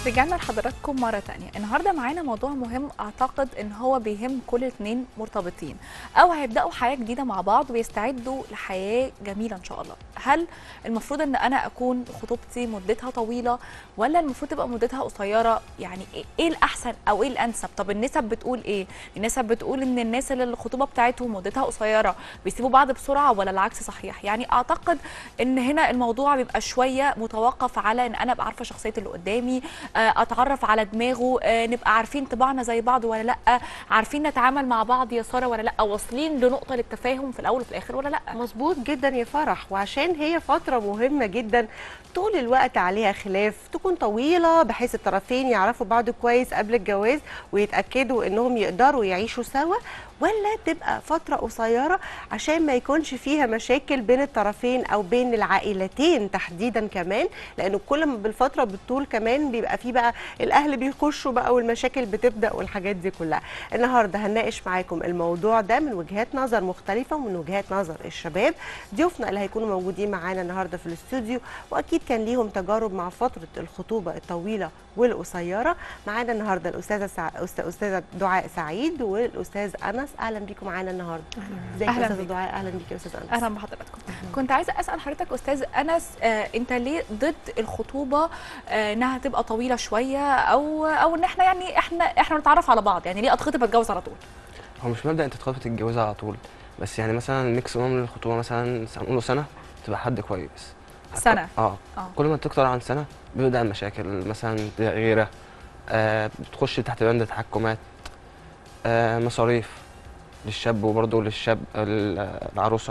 رجعنا لحضراتكم مرة تانية النهاردة معانا موضوع مهم أعتقد إن هو بيهم كل اتنين مرتبطين أو هيبدأوا حياة جديدة مع بعض ويستعدوا لحياة جميلة إن شاء الله هل المفروض إن أنا أكون خطوبتي مدتها طويلة ولا المفروض تبقى مدتها قصيرة يعني إيه- إيه الأحسن أو إيه الأنسب طب النسب بتقول إيه النسب بتقول إن الناس اللي الخطوبة بتاعتهم مدتها قصيرة بيسيبوا بعض بسرعة ولا العكس صحيح يعني أعتقد إن هنا الموضوع بيبقى شوية متوقف على إن أنا أبقى عارفة شخصية اللي قدامي آه، اتعرف على دماغه آه، نبقى عارفين طباعنا زي بعض ولا لا عارفين نتعامل مع بعض يا ساره ولا لا واصلين لنقطه للتفاهم في الاول وفي الاخر ولا لا مظبوط جدا يا فرح وعشان هي فترة مهمة جدا طول الوقت عليها خلاف تكون طويلة بحيث الطرفين يعرفوا بعض كويس قبل الجواز ويتأكدوا انهم يقدروا يعيشوا سوا ولا تبقى فترة قصيرة عشان ما يكونش فيها مشاكل بين الطرفين او بين العائلتين تحديدا كمان لانه كل ما بالفترة بالطول كمان بيبقى في بقى الاهل بيخشوا بقى والمشاكل بتبدأ والحاجات دي كلها النهارده هنناقش معاكم الموضوع ده من وجهات نظر مختلفة ومن وجهات نظر الشباب ضيوفنا اللي هيكونوا موجودين معانا النهارده في الاستوديو واكيد كان ليهم تجارب مع فتره الخطوبه الطويله والقصيره معانا النهارده الاستاذه سع... أست- استاذه دعاء سعيد والاستاذ انس اهلا بيكم معانا النهارده ازيك يا أهلاً استاذه بيك. دعاء اهلا بيك يا استاذ انس اهلا بحضراتكم كنت عايزه اسال حضرتك استاذ انس آه، انت ليه ضد الخطوبه آه، انها تبقى طويله شويه او او ان احنا يعني احنا احنا نتعرف على بعض يعني ليه اتخطب اتجوز على طول هو مش مبدأ انت تخطب تتجوزها على طول بس يعني مثلا الماكسيموم للخطوبه مثلا هنقوله سنه تبقى حد كويس سنة؟ اه اه كل ما تكتر عن سنه بيبدا المشاكل مثلا غيره آه بتخش تحت بند تحكمات آه مصاريف للشاب وبرضه للشاب ال- العروسه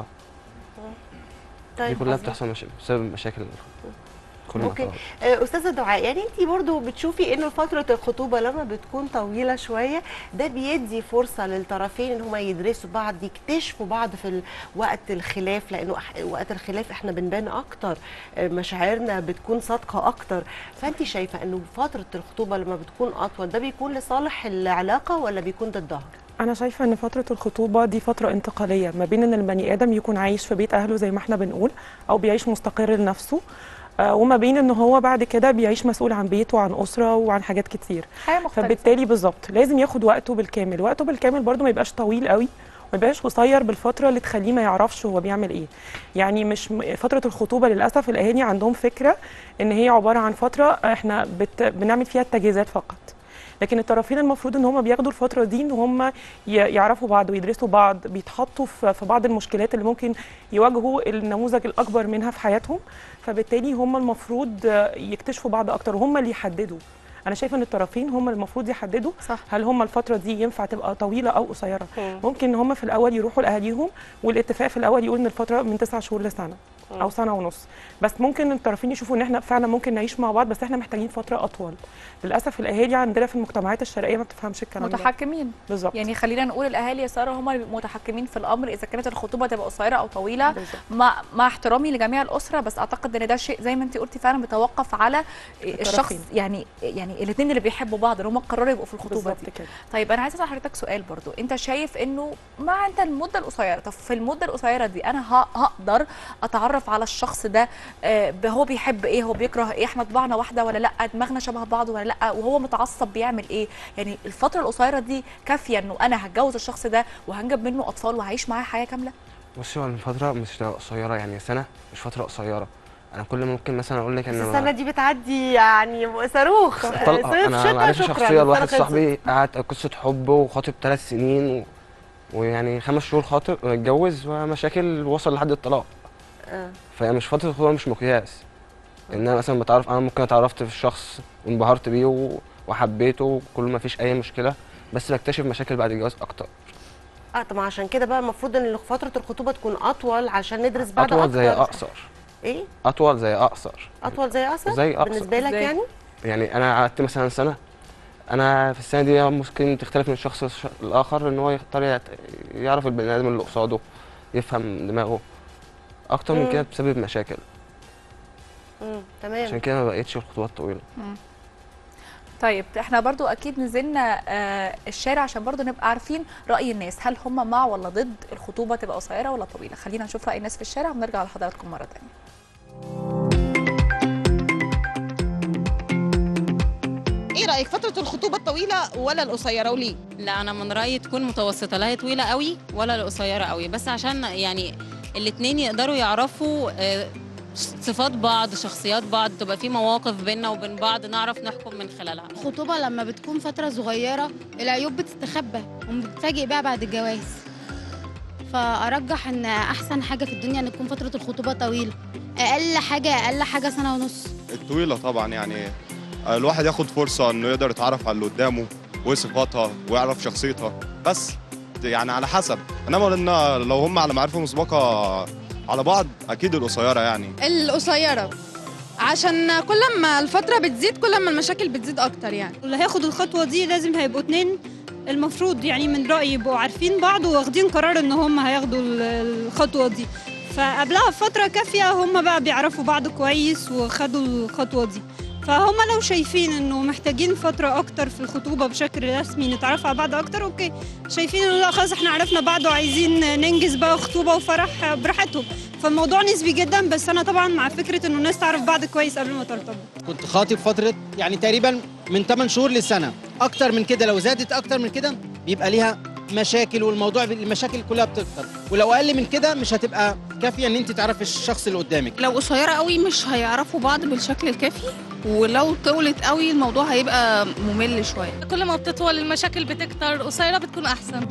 دي كلها مظبوط. بتحصل مش... بسبب مشاكل كل ما أوكي. طول. آه، استاذه دعاء يعني انت برضو بتشوفي انه فتره الخطوبه لما بتكون طويله شويه ده بيدي فرصه للطرفين ان هم يدرسوا بعض يكتشفوا بعض في ال- وقت الخلاف لانه أح- وقت الخلاف احنا بنبان اكتر آه، مشاعرنا بتكون صادقه اكتر فانت شايفه انه فتره الخطوبه لما بتكون اطول ده بيكون لصالح العلاقه ولا بيكون ضدها أنا شايفة إن فترة الخطوبة دي فترة انتقالية ما بين إن البني آدم يكون عايش في بيت أهله زي ما إحنا بنقول أو بيعيش مستقر لنفسه آه، وما بين إن هو بعد كده بيعيش مسؤول عن بيته وعن أسرة وعن حاجات كتير حياه مختلفه فبالتالي بالظبط لازم ياخد وقته بالكامل وقته بالكامل برضو ما يبقاش طويل قوي ما يبقاش قصير بالفتره اللي تخليه ما يعرفش هو بيعمل ايه يعني مش م- فتره الخطوبه للاسف الاهالي عندهم فكره ان هي عباره عن فتره احنا بت... بنعمل فيها التجهيزات فقط لكن الطرفين المفروض ان هم بياخدوا الفتره دي ان هم ي- يعرفوا بعض ويدرسوا بعض بيتحطوا في في بعض المشكلات اللي ممكن يواجهوا النموذج الاكبر منها في حياتهم فبالتالي هم المفروض يكتشفوا بعض اكتر وهم اللي يحددوا انا شايفه ان الطرفين هم المفروض يحددوا صح هل هم الفتره دي ينفع تبقى طويله او قصيره ممكن ان هم في الاول يروحوا لاهاليهم والاتفاق في الاول يقول ان الفتره من تسعة شهور لسنه او سنه ونص بس ممكن الطرفين يشوفوا ان احنا فعلا ممكن نعيش مع بعض بس احنا محتاجين فتره اطول للاسف الاهالي عندنا في المجتمعات الشرقيه ما بتفهمش الكلام ده متحكمين بالظبط يعني خلينا نقول الاهالي يا ساره هم المتحكمين في الامر اذا كانت الخطوبه تبقى قصيره او طويله بالظبط. مع مع احترامي لجميع الاسره بس اعتقد ان ده شيء زي ما انت قلتي فعلا بيتوقف على الشخص الطرفين. يعني يعني الاثنين اللي بيحبوا بعض ان هم قرروا يبقوا في الخطوبه بالظبط دي كده طيب انا عايزه اسال حضرتك سؤال برضو انت شايف انه مع انت المده القصيره طب في المده القصيره دي انا ه- هقدر اتعرف على الشخص ده آه، ب- هو بيحب ايه هو بيكره ايه احنا طباعنا واحده ولا لا دماغنا شبه بعض ولا لا وهو متعصب بيعمل ايه يعني الفتره القصيره دي كافيه انه انا هتجوز الشخص ده وهنجب منه اطفال وهعيش معاه حياه كامله بصي هو الفتره مش هتبقى قصيره يعني سنه مش فتره قصيره انا كل ما ممكن مثلا اقول لك بس ان السنه دي بتعدي يعني صاروخ طلقه صيف انا شتاء معرفه شكرا شخصيه السنة لواحد خلصت. صاحبي قعد قصه حب وخاطب ثلاث سنين و... ويعني خمس شهور خاطب اتجوز ومشاكل وصل لحد الطلاق آه. فهي مش فتره الخطوبه مش مقياس ان انا مثلا بتعرف انا ممكن اتعرفت في الشخص وانبهرت بيه و... وحبيته وكل ما فيش اي مشكله بس بكتشف مشاكل بعد الجواز اكتر اه طب عشان كده بقى المفروض ان فتره الخطوبه تكون اطول عشان ندرس بعض اطول اكتر زي اقصر ايه اطول زي اقصر اطول زي اقصر زي أقصر. بالنسبه لك إزاي؟ يعني يعني انا قعدت مثلا سنه انا في السنه دي ممكن تختلف من شخص لش- لاخر ان هو يختار يعت- يعرف البني ادم اللي قصاده يفهم دماغه اكتر من مم. كده بسبب مشاكل امم تمام عشان كده ما بقتش الخطوبات طويله طيب احنا برضو اكيد نزلنا آه، الشارع عشان برضو نبقى عارفين راي الناس هل هم مع ولا ضد الخطوبه تبقى قصيره ولا طويله خلينا نشوف راي الناس في الشارع ونرجع لحضراتكم مره ثانيه رايك فتره الخطوبه الطويله ولا القصيره وليه لا انا من رايي تكون متوسطه لا هي طويله قوي ولا القصيره قوي بس عشان يعني الاثنين يقدروا يعرفوا آه، صفات بعض شخصيات بعض تبقى في مواقف بيننا وبين بعض نعرف نحكم من خلالها الخطوبة لما بتكون فترة صغيرة العيوب بتستخبى وبتتفاجئ بيها بعد الجواز فأرجح إن أحسن حاجة في الدنيا إن تكون فترة الخطوبة طويلة أقل حاجة أقل حاجة سنة ونص الطويلة طبعا يعني الواحد ياخد فرصة انه يقدر يتعرف على اللي قدامه وصفاتها ويعرف شخصيتها بس يعني على حسب انما لان لو هم على معرفة مسبقة على بعض اكيد القصيرة يعني القصيرة عشان كل ما الفترة بتزيد كل ما المشاكل بتزيد أكتر يعني اللي هياخد الخطوة دي لازم هيبقوا اتنين المفروض يعني من رأيي يبقوا عارفين بعض واخدين قرار ان هم هياخدوا ال- الخطوة دي فقبلها بفترة كافية هم بقى بيعرفوا بعض كويس وخدوا الخطوة دي فهم لو شايفين انه محتاجين فترة اكتر في الخطوبة بشكل رسمي نتعرف على بعض اكتر اوكي شايفين انه لا خلاص احنا عرفنا بعض وعايزين ننجز بقى خطوبة وفرح براحتهم فالموضوع نسبي جدا بس انا طبعا مع فكرة انه الناس تعرف بعض كويس قبل ما ترتبط كنت خاطب فترة يعني تقريبا من 8 شهور لسنة أكتر من كده لو زادت أكتر من كده بيبقى ليها مشاكل والموضوع المشاكل كلها بتكتر ولو أقل من كده مش هتبقى كافية إن أنت تعرفي الشخص اللي قدامك لو قصيرة قوي مش هيعرفوا بعض بالشكل الكافي ولو طولت قوي الموضوع هيبقى ممل شوية كل ما بتطول المشاكل بتكتر قصيرة بتكون أحسن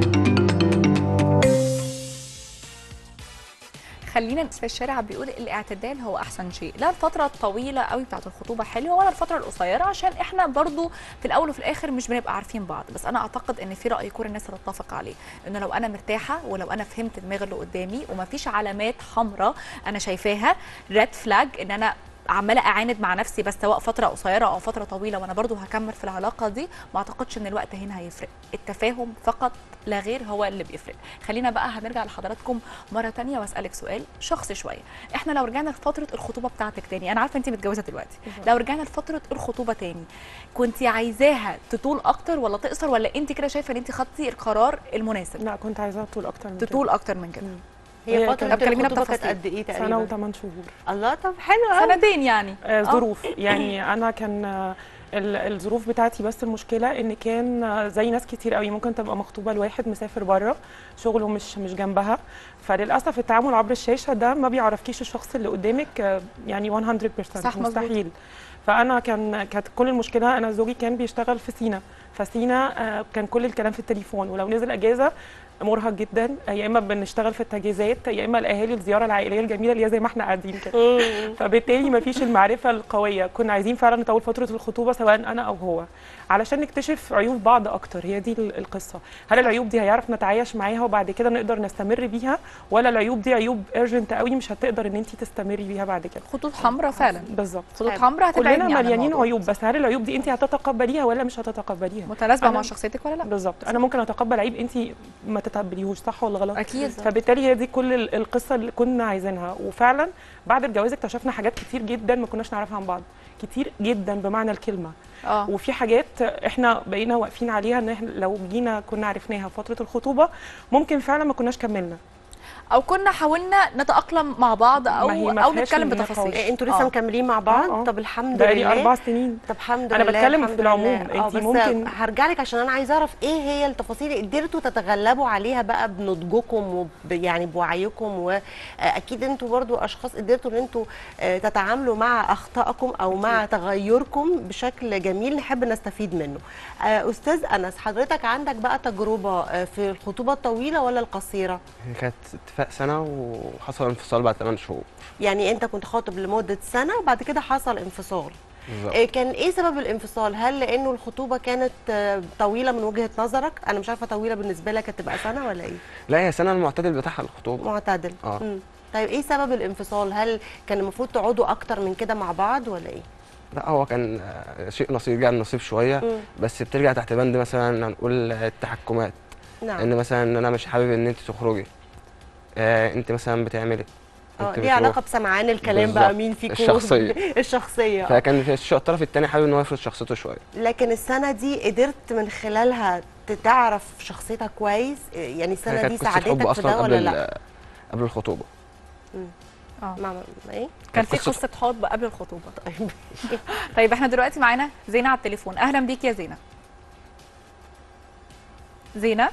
خلينا في الشارع بيقول الاعتدال هو احسن شيء لا الفتره الطويله قوي بتاعت الخطوبه حلوه ولا الفتره القصيره عشان احنا برضو في الاول وفي الاخر مش بنبقى عارفين بعض بس انا اعتقد ان في راي كل الناس تتفق عليه ان لو انا مرتاحه ولو انا فهمت دماغ اللي قدامي ومفيش علامات حمراء انا شايفاها ريد فلاج ان انا عماله اعاند مع نفسي بس سواء فتره قصيره او فتره طويله وانا برضو هكمل في العلاقه دي ما اعتقدش ان الوقت هنا هيفرق التفاهم فقط لا غير هو اللي بيفرق خلينا بقى هنرجع لحضراتكم مره تانية واسالك سؤال شخصي شويه احنا لو رجعنا لفتره الخطوبه بتاعتك تاني انا عارفه انت متجوزه دلوقتي لو رجعنا لفتره الخطوبه تاني كنت عايزاها تطول اكتر ولا تقصر ولا انت كده شايفه ان انت خدتي القرار المناسب لا كنت عايزاها تطول اكتر من كده. تطول اكتر من كده هي هي فتره كانت- كلمينا الخطوبه كانت بتفاصيل. قد ايه تقريبا سنه وثمان شهور الله طب حلو قوي سنتين يعني آه، آه. ظروف يعني انا كان آه، ال- الظروف بتاعتي بس المشكله ان كان آه، زي ناس كتير قوي ممكن تبقى مخطوبه لواحد مسافر بره شغله مش مش جنبها فللاسف التعامل عبر الشاشه ده ما بيعرفكيش الشخص اللي قدامك آه، يعني 100% صح، مظبوط. مستحيل فانا كان كانت كل المشكله انا زوجي كان بيشتغل في سينا فسينا آه، كان كل الكلام في التليفون ولو نزل اجازه مرهق جدا آه، يا اما بنشتغل في التجهيزات يا اما الاهالي الزياره العائليه الجميله اللي هي زي ما احنا قاعدين كده فبالتالي ما فيش المعرفه القويه كنا عايزين فعلا نطول فتره الخطوبه سواء انا او هو علشان نكتشف عيوب بعض اكتر هي دي ال- القصه هل العيوب دي هيعرف نتعايش معاها وبعد كده نقدر نستمر بيها ولا العيوب دي عيوب ارجنت قوي مش هتقدر ان انت تستمري بيها بعد كده خطوط حمراء فعلا بالظبط خطوط حمراء كلنا هتبعدني عن مليانين الموضوع. عيوب بس هل العيوب دي انت هتتقبليها ولا مش هتتقبليها متناسبه أنا- مع شخصيتك ولا لا بالظبط انا ممكن اتقبل عيب انت ما تتقبليهوش صح ولا غلط اكيد فبالتالي هي دي كل ال- القصه اللي كنا عايزينها وفعلا بعد الجواز اكتشفنا حاجات كتير جدا ما كناش نعرفها عن بعض كتير جدا بمعنى الكلمه اه وفي حاجات احنا بقينا واقفين عليها ان احنا لو جينا كنا عرفناها في فتره الخطوبه ممكن فعلا ما كناش كملنا او كنا حاولنا نتاقلم مع بعض او ما هي ما او فيهاش نتكلم إن هي بتفاصيل خالص. إيه، انتوا لسه آه. مكملين مع بعض آه، آه. طب الحمد بقالي لله اربع سنين طب الحمد أنا لله بتكلم الحمد في العموم، لله. آه، أنتي بس ممكن- هرجع لك عشان انا عايزه اعرف ايه هي التفاصيل اللي قدرتوا تتغلبوا عليها بقى بنضجكم وب يعني بوعيكم واكيد انتوا برضو اشخاص قدرتوا ان انتوا آه، تتعاملوا مع اخطائكم او مع تغيركم بشكل جميل نحب نستفيد منه آه، استاذ انس حضرتك عندك بقى تجربه آه، في الخطوبه الطويله ولا القصيره هي كانت اتفاق سنه وحصل انفصال بعد 8 شهور يعني انت كنت خاطب لمده سنه وبعد كده حصل انفصال بالظبط إيه كان ايه سبب الانفصال هل لانه الخطوبه كانت آه، طويله من وجهه نظرك انا مش عارفه طويله بالنسبه لك هتبقى سنه ولا ايه لا هي سنه المعتدل بتاعها الخطوبه معتدل آه. مم. طيب ايه سبب الانفصال هل كان المفروض تقعدوا اكتر من كده مع بعض ولا ايه لا هو كان آه، شيء نصيب جه النصيب شويه مم. بس بترجع تحت بند مثلا هنقول التحكمات نعم ان مثلا ان انا مش حابب ان انت تخرجي آه انت مثلا بتعملي اه انت ليه علاقه بتروح. بسمعان الكلام بقى بالظبط. مين فيكم الشخصية. الشخصيه آه. فكان في الش- الطرف الثاني حابب ان هو يفرض شخصيته شويه لكن السنه دي قدرت من خلالها ت- تعرف شخصيتها كويس يعني هي السنه كانت دي قصة حب ساعدتك في اصلا ده قبل ولا ال- لا قبل الخطوبه اه ما ما ايه كان في قصه حب قبل الخطوبه طيب احنا دلوقتي معانا زينه على التليفون اهلا بيك يا زينه زينه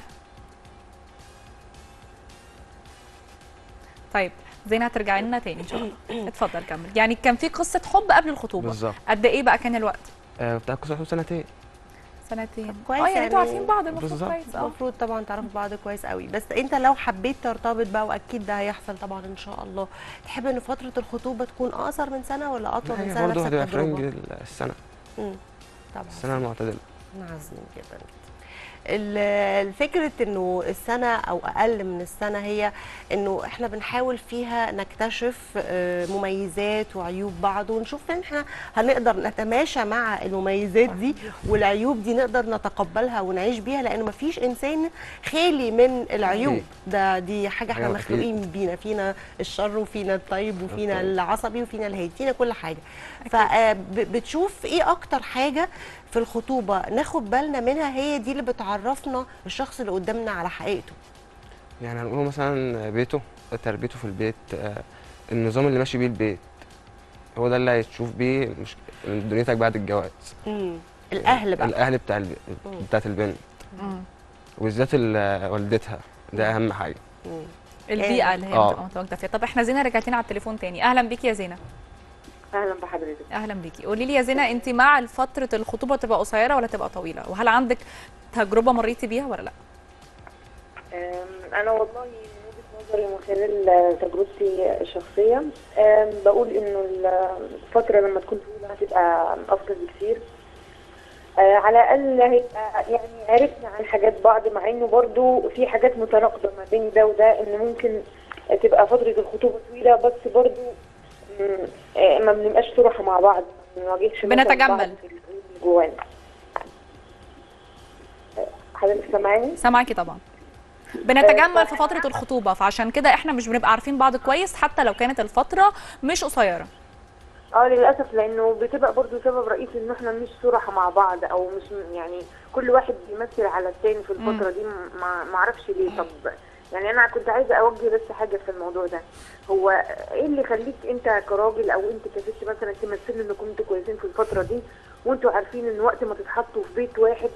طيب زينه هترجعي لنا تاني ان شاء الله اتفضل كمل يعني كان في قصه حب قبل الخطوبه بالظبط. قد ايه بقى كان الوقت آه بتاع قصة حب سنتين سنتين كويس اه يعني انتوا عارفين بعض المفروض بالظبط. كويس اه المفروض طبعا تعرفوا بعض كويس قوي بس انت لو حبيت ترتبط بقى واكيد ده هيحصل طبعا ان شاء الله تحب ان فتره الخطوبه تكون اقصر من سنه ولا اطول من هي سنه برضه نفس هتبقى في رينج التجربه السنة مم. طبعا السنة المعتدلة عظيم جدا ال- الفكرة انه السنة او اقل من السنة هي انه احنا بنحاول فيها نكتشف آه، مميزات وعيوب بعض ونشوف ان احنا هنقدر نتماشى مع المميزات دي والعيوب دي نقدر نتقبلها ونعيش بيها لانه مفيش انسان خالي من العيوب أكيد. ده دي حاجة احنا أيوة، مخلوقين بينا فينا الشر وفينا الطيب وفينا الطيب. العصبي وفينا الهادي فينا كل حاجة فبتشوف ايه اكتر حاجة في الخطوبة ناخد بالنا منها هي دي اللي بتعرفنا الشخص اللي قدامنا على حقيقته يعني هنقول مثلا بيته تربيته في البيت آه النظام اللي ماشي بيه البيت هو ده اللي هتشوف بيه مش دنيتك بعد الجواز مم. الاهل بقى الاهل بتاع الب... مم. بتاعت البنت مم. وبالذات ال- والدتها ده اهم حاجه مم. البيئه اللي هي آه. بتبقى متواجده فيها طب احنا زينه رجعت لنا على التليفون تاني اهلا بيكي يا زينه اهلا بحضرتك اهلا بيكي قولي لي يا زينه انت مع فتره الخطوبه تبقى قصيره ولا تبقى طويله وهل عندك تجربه مريتي بيها ولا لا أم، انا والله من وجهه نظري من خلال آه، تجربتي الشخصيه أم، بقول انه الفتره لما تكون طويله هتبقى افضل بكثير آه، على الاقل هيبقى يعني عرفنا عن حاجات بعض مع انه برضو في حاجات متناقضه ما بين ده وده ان ممكن تبقى فتره الخطوبه طويله بس برضو مم، آه، ما بنبقاش صراحه مع بعض ما بنواجهش مثلاً بنتجمل. بعض في القلوب اللي جوانا آه، حضرتك سامعاني؟ سامعاكي طبعا بنتجمل في فتره الخطوبه فعشان كده احنا مش بنبقى عارفين بعض كويس حتى لو كانت الفتره مش قصيره اه للاسف لانه بتبقى برضو سبب رئيسي ان احنا مش صراحه مع بعض او مش م- يعني كل واحد بيمثل على التاني في الفتره دي م- ما ما اعرفش ليه طب يعني انا كنت عايزه اوجه بس حاجه في الموضوع ده هو ايه اللي يخليك انت كراجل او انت كست مثلا تمثلوا انكم انتوا كويسين في الفتره دي وانتوا عارفين ان وقت ما تتحطوا في بيت واحد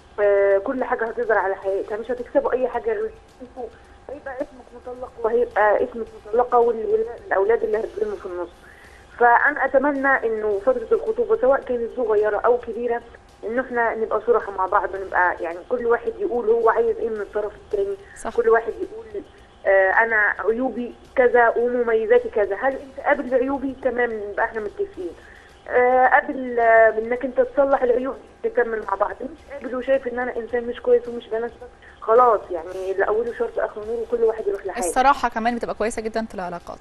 آه كل حاجه هتظهر على حقيقتها مش هتكسبوا اي حاجه غير انتوا هيبقى اسمك مطلق وهيبقى اسمك مطلقه وال- والاولاد اللي هتظلموا في النص فانا اتمنى انه فتره الخطوبه سواء كانت صغيره او كبيره ان احنا نبقى صراحه مع بعض ونبقى يعني كل واحد يقول هو عايز ايه من الطرف الثاني صح. كل واحد يقول آه انا عيوبي كذا ومميزاتي كذا هل انت قابل عيوبي تمام نبقى احنا متفقين آه قبل آه انك انت تصلح العيوب نكمل مع بعض مش قابل وشايف ان انا انسان مش كويس ومش بناسبك خلاص يعني اللي اوله شرط اخره نور وكل واحد يروح لحاله الصراحه كمان بتبقى كويسه جدا في العلاقات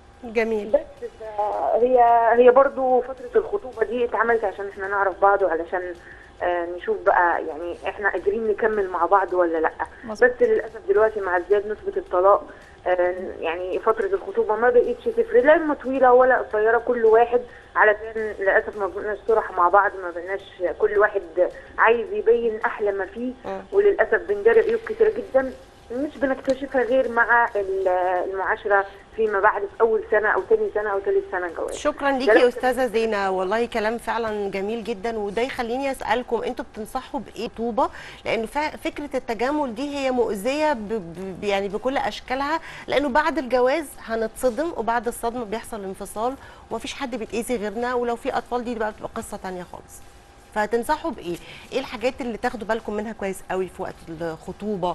جميل بس ف- هي هي برضو فترة الخطوبة دي اتعملت عشان احنا نعرف بعض وعلشان آه، نشوف بقى يعني احنا قادرين نكمل مع بعض ولا لا مظبوط. بس للاسف دلوقتي مع ازدياد نسبة الطلاق آه، يعني فترة الخطوبة ما بقتش تفرق لا اما طويلة ولا قصيرة كل واحد علشان للاسف ما بقناش صراحة مع بعض ما بقناش كل واحد عايز يبين احلى ما فيه وللاسف بنجري عيوب كتيرة جدا مش بنكتشفها غير مع ال- المعاشرة فيما بعد في اول سنة او ثاني سنة او ثالث سنة جواز شكرا ده ليكي لو يا استاذه زينه والله كلام فعلا جميل جدا وده يخليني اسالكم انتوا بتنصحوا بايه طوبه لان فا- فكره التجامل دي هي مؤذيه ب ب يعني بكل اشكالها لانه بعد الجواز هنتصدم وبعد الصدمه بيحصل انفصال ومفيش حد بيتاذي غيرنا ولو في اطفال دي بقى بتبقى قصه تانية خالص فهتنصحوا بايه ايه الحاجات اللي تاخدوا بالكم منها كويس قوي في وقت الخطوبه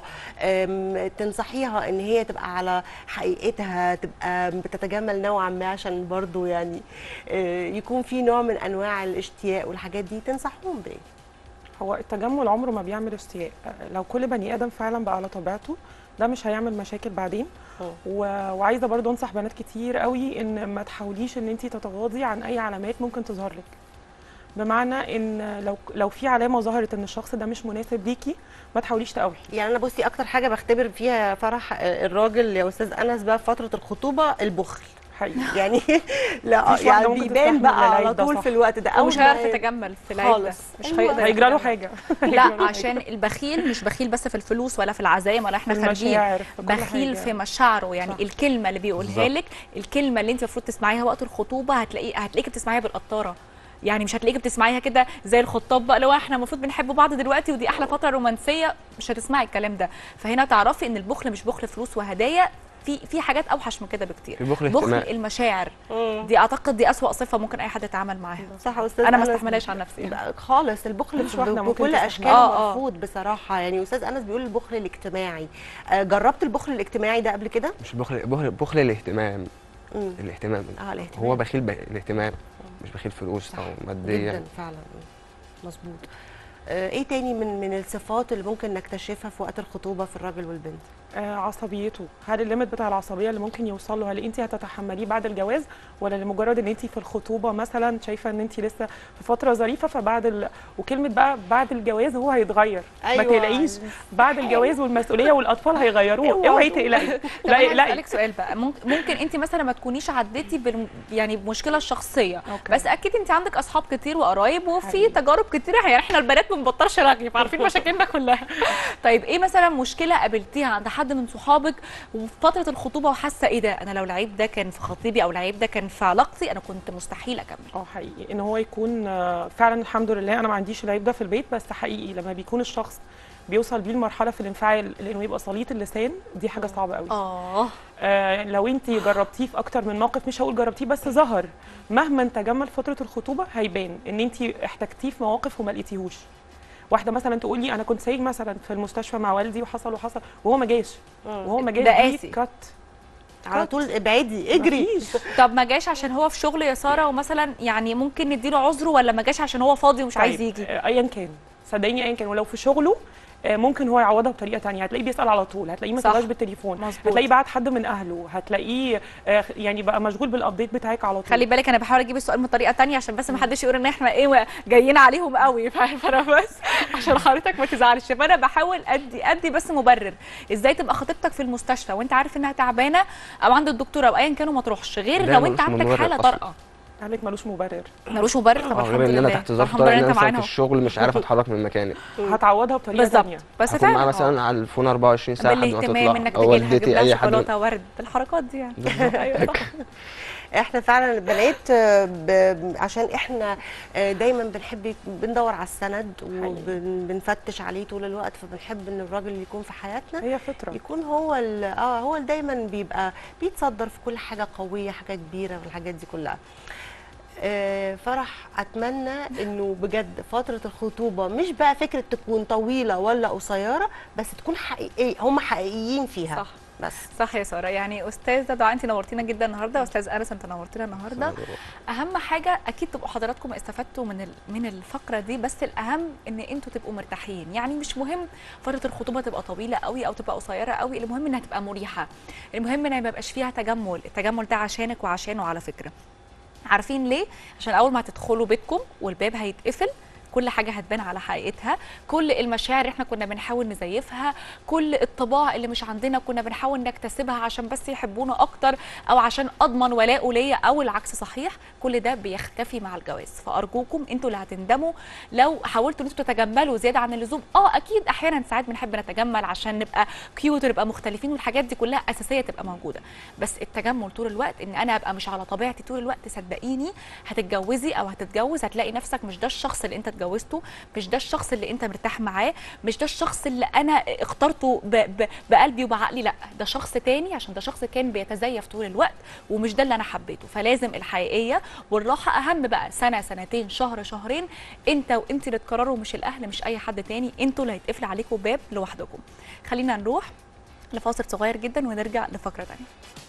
أم، تنصحيها ان هي تبقى على حقيقتها تبقى بتتجمل نوعا ما عشان برضو يعني آه، يكون في نوع من انواع الاشتياق والحاجات دي تنصحوهم بايه هو التجمل عمره ما بيعمل اشتياق لو كل بني ادم فعلا بقى على طبيعته ده مش هيعمل مشاكل بعدين و... وعايزه برضو انصح بنات كتير قوي ان ما تحاوليش ان انت تتغاضي عن اي علامات ممكن تظهر لك بمعنى ان لو لو في علامه ظهرت ان الشخص ده مش مناسب ليكي ما تحاوليش تقاوحي يعني انا بصي اكتر حاجه بختبر فيها فرح آه، الراجل يا استاذ انس بقى في فتره الخطوبه البخل حقيقي يعني لا مفيش واحدة يعني ممكن بيبان تستحمل بقى العيب على ده طول صح. في الوقت ده ومش ما- هيعرف يتجمل في العيد ده خالص. مش أيوة. هيقدر هيجرى له يتجمل. حاجه لا عشان البخيل مش بخيل بس في الفلوس ولا في العزايم ولا احنا في خارجين المشاعر، في كل بخيل حاجة. في مشاعره يعني صح. الكلمه اللي بيقولها بالظبط. لك الكلمه اللي انت المفروض تسمعيها وقت الخطوبه هتلاقي هتلاقيكي بتسمعيها بالقطاره يعني مش هتلاقيكي بتسمعيها كده زي الخطاب بقى لو احنا المفروض بنحب بعض دلوقتي ودي احلى فتره رومانسيه مش هتسمعي الكلام ده فهنا تعرفي ان البخل مش بخل فلوس وهدايا في في حاجات اوحش من كده بكتير في بخل بخل اهتمام. المشاعر دي اعتقد دي اسوأ صفه ممكن اي حد يتعامل معاها صح يا استاذ انا ما أنس. استحملهاش عن نفسي لا، خالص البخل مش في- واحدة ممكن بكل تستحمل. اشكاله آه، آه. مرفوض بصراحه يعني استاذ انس بيقول البخل الاجتماعي آه، جربت البخل الاجتماعي ده قبل كده مش بخل بخل, بخل الاهتمام مم. الاهتمام اه الاهتمام هو بخيل ب... الاهتمام مش بخيل فلوس صح. او ماديا جدا فعلا مظبوط آه، ايه تاني من من الصفات اللي ممكن نكتشفها في وقت الخطوبه في الراجل والبنت آه عصبيته هل الليميت بتاع العصبيه اللي ممكن يوصل له هل انت هتتحمليه بعد الجواز ولا لمجرد ان انت في الخطوبه مثلا شايفه ان انت لسه في فتره ظريفه فبعد ال... وكلمه بقى بعد الجواز هو هيتغير أيوة. ما تقلقيش بعد الجواز والمسؤوليه والاطفال هيغيروه اوعي تقلقي طب لا انا اقلقي هسألك سؤال بقى ممكن, ممكن انت مثلا ما تكونيش عديتي بال يعني بمشكله الشخصيه أوكي. بس اكيد انت عندك اصحاب كتير وقرايب وفي حقيقي. تجارب كتير يعني احنا البنات ما بنبطلش رغي فعارفين مشاكلنا كلها طيب ايه مثلا مشكله قابلتيها عند حد من صحابك وفي فتره الخطوبه وحاسه ايه ده انا لو العيب ده كان في خطيبي او العيب ده كان في علاقتي انا كنت مستحيل اكمل اه حقيقي ان هو يكون آه، فعلا الحمد لله انا ما عنديش العيب ده في البيت بس حقيقي لما بيكون الشخص بيوصل بيه المرحله في الانفعال لانه يبقى سليط اللسان دي حاجه صعبه قوي اه آه لو انت جربتيه في اكتر من موقف مش هقول جربتيه بس ظهر مهما تجمل فتره الخطوبه هيبان ان انت احتجتيه في مواقف وما لقيتيهوش واحده مثلا تقول لي انا كنت سايق مثلا في المستشفى مع والدي وحصل وحصل وهو ما جاش وهو ما جاش ده دي قاسي. كات على طول ابعدي اجري طب ما جاش عشان هو في شغل يا ساره ومثلا يعني ممكن نديله عذره ولا ما جاش عشان هو فاضي ومش عايز طيب، يجي آه، ايا كان صدقيني ايا كان ولو في شغله آه، ممكن هو يعوضها بطريقه تانية هتلاقيه بيسال على طول هتلاقيه ما صح. سابهاش بالتليفون مظبوط. هتلاقيه بعت حد من اهله هتلاقيه آه، يعني بقى مشغول بالابديت بتاعك على طول خلي بالك انا بحاول اجيب السؤال من طريقه تانية عشان بس ما حدش يقول ان احنا ايه جايين عليهم قوي فانا بس عشان حضرتك ما تزعلش فانا بحاول ادي ادي بس مبرر ازاي تبقى خطيبتك في المستشفى وانت عارف انها تعبانه او عند الدكتور او ايا كان وما تروحش غير ده لو ملوش انت عندك مبرر حاله أصلاً. طارئه قالك ملوش مبرر ملوش مبرر طب اه الحمد غير ان انا لله تحت ظرف الحمد طارئ لله ان انت انا مثلا في معانا الشغل مش عارف اتحرك من مكاني هتعوضها بطريقه بالظبط تانية بس هكون فعلا معاه آه. مثلا على الفون 24 ساعه لحد ما بالاهتمام انك تطلع تجي او لها تجيب والدتي لها اي حد شوكولاته ورد الحركات دي يعني ايوه صح احنا فعلا البنات آه، ب- عشان احنا آه، دايما بنحب بندور على السند وبنفتش عليه طول الوقت فبنحب ان الراجل اللي يكون في حياتنا هي فطره يكون هو ال- اه هو اللي دايما بيبقى بيتصدر في كل حاجه قويه حاجه كبيره والحاجات دي كلها آه، فرح اتمنى انه بجد فتره الخطوبه مش بقى فكره تكون طويله ولا قصيره بس تكون حقيقيه هم حقيقيين فيها صح. بس صح يا ساره يعني استاذه دعاء انت نورتينا جدا النهارده استاذ انس انت نورتينا النهارده اهم حاجه اكيد تبقوا حضراتكم استفدتوا من ال- من الفقره دي بس الاهم ان انتوا تبقوا مرتاحين يعني مش مهم فتره الخطوبه تبقى طويله قوي او تبقى قصيره قوي المهم انها تبقى مريحه المهم ان ما يبقاش فيها تجمل التجمل ده عشانك وعشانه على فكره عارفين ليه عشان اول ما هتدخلوا بيتكم والباب هيتقفل كل حاجه هتبان على حقيقتها كل المشاعر اللي احنا كنا بنحاول نزيفها كل الطباع اللي مش عندنا كنا بنحاول نكتسبها عشان بس يحبونا اكتر او عشان اضمن ولاءه ليا او العكس صحيح كل ده بيختفي مع الجواز فارجوكم انتوا اللي هتندموا لو حاولتوا ان انتوا تتجملوا زياده عن اللزوم اه اكيد احيانا ساعات بنحب نتجمل عشان نبقى كيوت ونبقى مختلفين والحاجات دي كلها اساسيه تبقى موجوده بس التجمل طول الوقت ان انا ابقى مش على طبيعتي طول الوقت صدقيني هتتجوزي او هتتجوز هتلاقي نفسك مش ده الشخص اللي انت اتجوزته مش ده الشخص اللي انت مرتاح معاه مش ده الشخص اللي انا اخترته ب ب بقلبي وبعقلي لا ده شخص تاني عشان ده شخص كان بيتزيف طول الوقت ومش ده اللي انا حبيته فلازم الحقيقيه والراحه اهم بقى سنه سنتين شهر شهرين انت وانت اللي تقرروا مش الاهل مش اي حد تاني انتوا اللي هيتقفل عليكم باب لوحدكم خلينا نروح لفاصل صغير جدا ونرجع لفقره تانيه